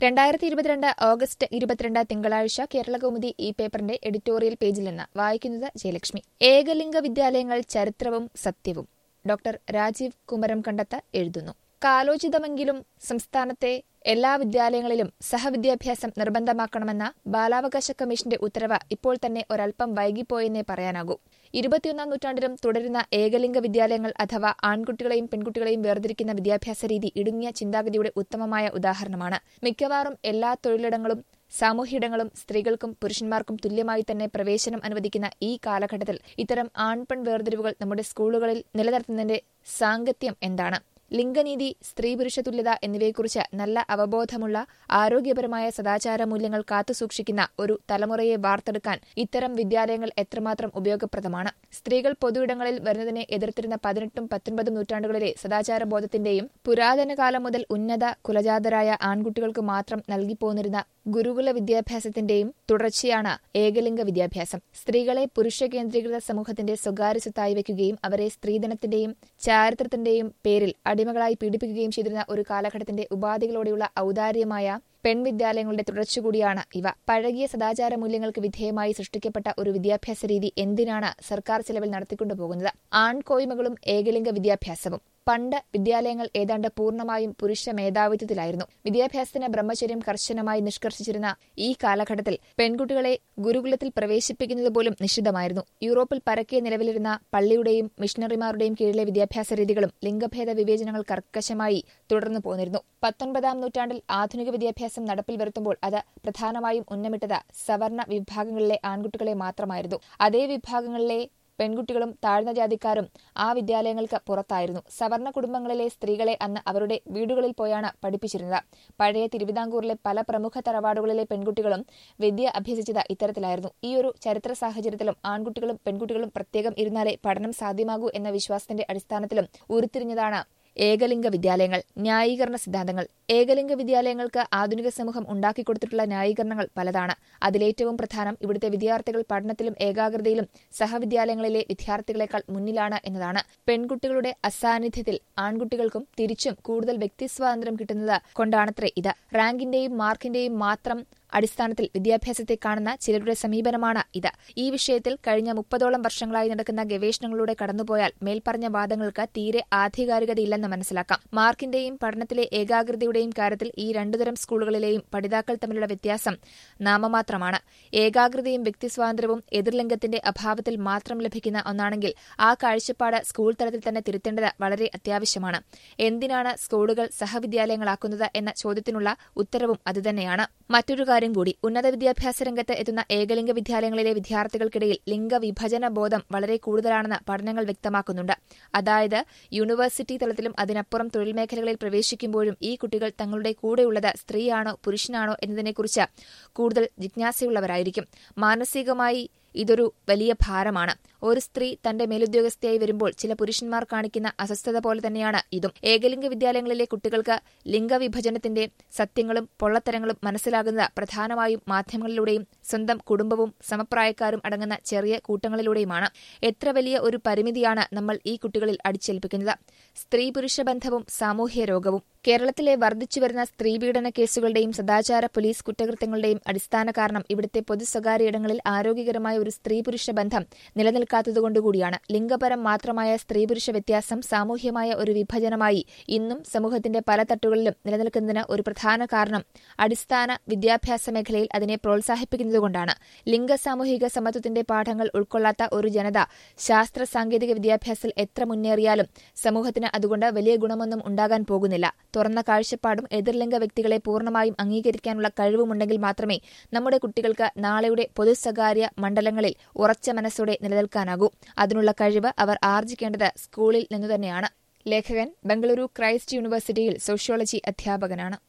രണ്ടായിരത്തി ഇരുപത്തിരണ്ട് ഓഗസ്റ്റ് ഇരുപത്തിരണ്ട് തിങ്കളാഴ്ച കേരളകൗമുദി ഈ പേപ്പറിന്റെ എഡിറ്റോറിയൽ പേജിൽ നിന്ന് വായിക്കുന്നത് ജയലക്ഷ്മി ഏകലിംഗ വിദ്യാലയങ്ങൾ ചരിത്രവും സത്യവും ഡോക്ടർ രാജീവ് കുമരം കണ്ടത്ത് എഴുതുന്നു കാലോചിതമെങ്കിലും സംസ്ഥാനത്തെ എല്ലാ വിദ്യാലയങ്ങളിലും സഹവിദ്യാഭ്യാസം നിർബന്ധമാക്കണമെന്ന ബാലാവകാശ കമ്മീഷന്റെ ഉത്തരവ് ഇപ്പോൾ തന്നെ ഒരൽപ്പം വൈകിപ്പോയെന്നേ പറയാനാകൂ ഇരുപത്തിയൊന്നാം നൂറ്റാണ്ടിലും തുടരുന്ന ഏകലിംഗ വിദ്യാലയങ്ങൾ അഥവാ ആൺകുട്ടികളെയും പെൺകുട്ടികളെയും വേർതിരിക്കുന്ന വിദ്യാഭ്യാസ രീതി ഇടുങ്ങിയ ചിന്താഗതിയുടെ ഉത്തമമായ ഉദാഹരണമാണ് മിക്കവാറും എല്ലാ തൊഴിലിടങ്ങളും സാമൂഹ്യയിടങ്ങളും സ്ത്രീകൾക്കും പുരുഷന്മാർക്കും തുല്യമായി തന്നെ പ്രവേശനം അനുവദിക്കുന്ന ഈ കാലഘട്ടത്തിൽ ഇത്തരം ആൺപെൺ വേർതിരിവുകൾ നമ്മുടെ സ്കൂളുകളിൽ നിലനിർത്തുന്നതിന്റെ സാങ്കത്യം എന്താണ് ലിംഗനീതി സ്ത്രീ പുരുഷ തുല്യത എന്നിവയെക്കുറിച്ച് നല്ല അവബോധമുള്ള ആരോഗ്യപരമായ സദാചാര മൂല്യങ്ങൾ കാത്തുസൂക്ഷിക്കുന്ന ഒരു തലമുറയെ വാർത്തെടുക്കാൻ ഇത്തരം വിദ്യാലയങ്ങൾ എത്രമാത്രം ഉപയോഗപ്രദമാണ് സ്ത്രീകൾ പൊതുയിടങ്ങളിൽ വരുന്നതിനെ എതിർത്തിരുന്ന പതിനെട്ടും പത്തൊൻപതും നൂറ്റാണ്ടുകളിലെ സദാചാര ബോധത്തിന്റെയും പുരാതന കാലം മുതൽ ഉന്നത കുലജാതരായ ആൺകുട്ടികൾക്ക് മാത്രം നൽകിപ്പോന്നിരുന്ന ഗുരുകുല വിദ്യാഭ്യാസത്തിന്റെയും തുടർച്ചയാണ് ഏകലിംഗ വിദ്യാഭ്യാസം സ്ത്രീകളെ പുരുഷ കേന്ദ്രീകൃത സമൂഹത്തിന്റെ സ്വകാര്യ സ്വത്തായി വയ്ക്കുകയും അവരെ സ്ത്രീധനത്തിന്റെയും ചാരിത്രത്തിന്റെയും പേരിൽ അടിമകളായി പീഡിപ്പിക്കുകയും ചെയ്തിരുന്ന ഒരു കാലഘട്ടത്തിന്റെ ഉപാധികളോടെയുള്ള ഔദാര്യമായ പെൺവിദ്യാലയങ്ങളുടെ തുടർച്ചകൂടിയാണ് ഇവ പഴകിയ സദാചാര മൂല്യങ്ങൾക്ക് വിധേയമായി സൃഷ്ടിക്കപ്പെട്ട ഒരു വിദ്യാഭ്യാസ രീതി എന്തിനാണ് സർക്കാർ ചെലവിൽ നടത്തിക്കൊണ്ടുപോകുന്നത് ആൺകോയ്മകളും ഏകലിംഗ വിദ്യാഭ്യാസവും പണ്ട് വിദ്യാലയങ്ങൾ ഏതാണ്ട് പൂർണ്ണമായും പുരുഷ മേധാവിത്വത്തിലായിരുന്നു വിദ്യാഭ്യാസത്തിന് ബ്രഹ്മചര്യം കർശനമായി നിഷ്കർഷിച്ചിരുന്ന ഈ കാലഘട്ടത്തിൽ പെൺകുട്ടികളെ ഗുരുകുലത്തിൽ പ്രവേശിപ്പിക്കുന്നത് പോലും നിഷിദ്ധമായിരുന്നു യൂറോപ്പിൽ പരക്കെ നിലവിലിരുന്ന പള്ളിയുടെയും മിഷണറിമാരുടെയും കീഴിലെ വിദ്യാഭ്യാസ രീതികളും ലിംഗഭേദ വിവേചനങ്ങൾ കർക്കശമായി തുടർന്നു പോന്നിരുന്നു പത്തൊൻപതാം നൂറ്റാണ്ടിൽ ആധുനിക വിദ്യാഭ്യാസം നടപ്പിൽ വരുത്തുമ്പോൾ അത് പ്രധാനമായും ഉന്നമിട്ടത് സവർണ വിഭാഗങ്ങളിലെ ആൺകുട്ടികളെ മാത്രമായിരുന്നു അതേ വിഭാഗങ്ങളിലെ പെൺകുട്ടികളും താഴ്ന്ന ജാതിക്കാരും ആ വിദ്യാലയങ്ങൾക്ക് പുറത്തായിരുന്നു സവർണ കുടുംബങ്ങളിലെ സ്ത്രീകളെ അന്ന് അവരുടെ വീടുകളിൽ പോയാണ് പഠിപ്പിച്ചിരുന്നത് പഴയ തിരുവിതാംകൂറിലെ പല പ്രമുഖ തറവാടുകളിലെ പെൺകുട്ടികളും വിദ്യ അഭ്യസിച്ചത് ഇത്തരത്തിലായിരുന്നു ഈ ഒരു ചരിത്ര സാഹചര്യത്തിലും ആൺകുട്ടികളും പെൺകുട്ടികളും പ്രത്യേകം ഇരുന്നാലേ പഠനം സാധ്യമാകൂ എന്ന വിശ്വാസത്തിന്റെ അടിസ്ഥാനത്തിലും ഉരുത്തിരിഞ്ഞതാണ് ഏകലിംഗ വിദ്യാലയങ്ങൾ ന്യായീകരണ സിദ്ധാന്തങ്ങൾ ഏകലിംഗ വിദ്യാലയങ്ങൾക്ക് ആധുനിക സമൂഹം ഉണ്ടാക്കിക്കൊടുത്തിട്ടുള്ള ന്യായീകരണങ്ങൾ പലതാണ് അതിലേറ്റവും പ്രധാനം ഇവിടുത്തെ വിദ്യാർത്ഥികൾ പഠനത്തിലും ഏകാഗ്രതയിലും സഹവിദ്യാലയങ്ങളിലെ വിദ്യാർത്ഥികളെക്കാൾ മുന്നിലാണ് എന്നതാണ് പെൺകുട്ടികളുടെ അസാന്നിധ്യത്തിൽ ആൺകുട്ടികൾക്കും തിരിച്ചും കൂടുതൽ വ്യക്തിസ്വാതന്ത്ര്യം കിട്ടുന്നത് കൊണ്ടാണത്രേ ഇത് റാങ്കിന്റെയും മാർക്കിന്റെയും മാത്രം അടിസ്ഥാനത്തിൽ വിദ്യാഭ്യാസത്തെ കാണുന്ന ചിലരുടെ സമീപനമാണ് ഇത് ഈ വിഷയത്തിൽ കഴിഞ്ഞ മുപ്പതോളം വർഷങ്ങളായി നടക്കുന്ന ഗവേഷണങ്ങളിലൂടെ കടന്നുപോയാൽ മേൽപ്പറഞ്ഞ വാദങ്ങൾക്ക് തീരെ ആധികാരികതയില്ലെന്ന് മനസ്സിലാക്കാം മാർക്കിന്റെയും പഠനത്തിലെ ഏകാഗ്രതയുടെയും കാര്യത്തിൽ ഈ രണ്ടുതരം സ്കൂളുകളിലെയും പഠിതാക്കൾ തമ്മിലുള്ള വ്യത്യാസം നാമമാത്രമാണ് ഏകാഗ്രതയും വ്യക്തിസ്വാതന്ത്ര്യവും എതിർലിംഗത്തിന്റെ അഭാവത്തിൽ മാത്രം ലഭിക്കുന്ന ഒന്നാണെങ്കിൽ ആ കാഴ്ചപ്പാട് സ്കൂൾ തലത്തിൽ തന്നെ തിരുത്തേണ്ടത് വളരെ അത്യാവശ്യമാണ് എന്തിനാണ് സ്കൂളുകൾ സഹവിദ്യാലയങ്ങളാക്കുന്നത് എന്ന ചോദ്യത്തിനുള്ള ഉത്തരവും അതുതന്നെയാണ് മറ്റൊരു കാര്യം കൂടി ഉന്നത വിദ്യാഭ്യാസ രംഗത്ത് എത്തുന്ന ഏകലിംഗ വിദ്യാലയങ്ങളിലെ വിദ്യാർത്ഥികൾക്കിടയിൽ ലിംഗവിഭജന ബോധം വളരെ കൂടുതലാണെന്ന് പഠനങ്ങൾ വ്യക്തമാക്കുന്നുണ്ട് അതായത് യൂണിവേഴ്സിറ്റി തലത്തിലും അതിനപ്പുറം തൊഴിൽ മേഖലകളിൽ പ്രവേശിക്കുമ്പോഴും ഈ കുട്ടികൾ തങ്ങളുടെ കൂടെയുള്ളത് സ്ത്രീയാണോ പുരുഷനാണോ എന്നതിനെക്കുറിച്ച് കൂടുതൽ ജിജ്ഞാസയുള്ളവരായിരിക്കും മാനസികമായി ഇതൊരു വലിയ ഭാരമാണ് ഒരു സ്ത്രീ തന്റെ മേലുദ്യോഗസ്ഥയായി വരുമ്പോൾ ചില പുരുഷന്മാർ കാണിക്കുന്ന അസ്വസ്ഥത പോലെ തന്നെയാണ് ഇതും ഏകലിംഗ വിദ്യാലയങ്ങളിലെ കുട്ടികൾക്ക് ലിംഗവിഭജനത്തിന്റെ സത്യങ്ങളും പൊള്ളത്തരങ്ങളും മനസ്സിലാകുന്നത് പ്രധാനമായും മാധ്യമങ്ങളിലൂടെയും സ്വന്തം കുടുംബവും സമപ്രായക്കാരും അടങ്ങുന്ന ചെറിയ കൂട്ടങ്ങളിലൂടെയുമാണ് എത്ര വലിയ ഒരു പരിമിതിയാണ് നമ്മൾ ഈ കുട്ടികളിൽ അടിച്ചേൽപ്പിക്കുന്നത് സ്ത്രീ പുരുഷ ബന്ധവും സാമൂഹ്യ രോഗവും കേരളത്തിലെ വർദ്ധിച്ചുവരുന്ന സ്ത്രീപീഡന കേസുകളുടെയും സദാചാര പോലീസ് കുറ്റകൃത്യങ്ങളുടെയും അടിസ്ഥാന കാരണം ഇവിടുത്തെ പൊതു സ്വകാര്യ ഇടങ്ങളിൽ ആരോഗ്യകരമായ ഒരു സ്ത്രീ പുരുഷ ബന്ധം നിലനിൽക്കാത്തതുകൊണ്ടുകൂടിയാണ് ലിംഗപരം മാത്രമായ സ്ത്രീ പുരുഷ വ്യത്യാസം സാമൂഹ്യമായ ഒരു വിഭജനമായി ഇന്നും സമൂഹത്തിന്റെ പല തട്ടുകളിലും നിലനിൽക്കുന്നതിന് ഒരു പ്രധാന കാരണം അടിസ്ഥാന വിദ്യാഭ്യാസ മേഖലയിൽ അതിനെ പ്രോത്സാഹിപ്പിക്കുന്നതുകൊണ്ടാണ് ലിംഗ സാമൂഹിക സമത്വത്തിന്റെ പാഠങ്ങൾ ഉൾക്കൊള്ളാത്ത ഒരു ജനത ശാസ്ത്ര സാങ്കേതിക വിദ്യാഭ്യാസത്തിൽ എത്ര മുന്നേറിയാലും സമൂഹത്തിന് അതുകൊണ്ട് വലിയ ഗുണമൊന്നും ഉണ്ടാകാൻ പോകുന്നില്ല തുറന്ന കാഴ്ചപ്പാടും എതിർലിംഗ വ്യക്തികളെ പൂർണ്ണമായും അംഗീകരിക്കാനുള്ള കഴിവുമുണ്ടെങ്കിൽ മാത്രമേ നമ്മുടെ കുട്ടികൾക്ക് നാളെയുടെ പൊതു സ്വകാര്യ മണ്ഡലങ്ങളിൽ ഉറച്ച മനസ്സോടെ നിലനിൽക്കാനാകൂ അതിനുള്ള കഴിവ് അവർ ആർജിക്കേണ്ടത് സ്കൂളിൽ നിന്നു തന്നെയാണ് ലേഖകൻ ബംഗളൂരു ക്രൈസ്റ്റ് യൂണിവേഴ്സിറ്റിയിൽ സോഷ്യോളജി അധ്യാപകനാണ്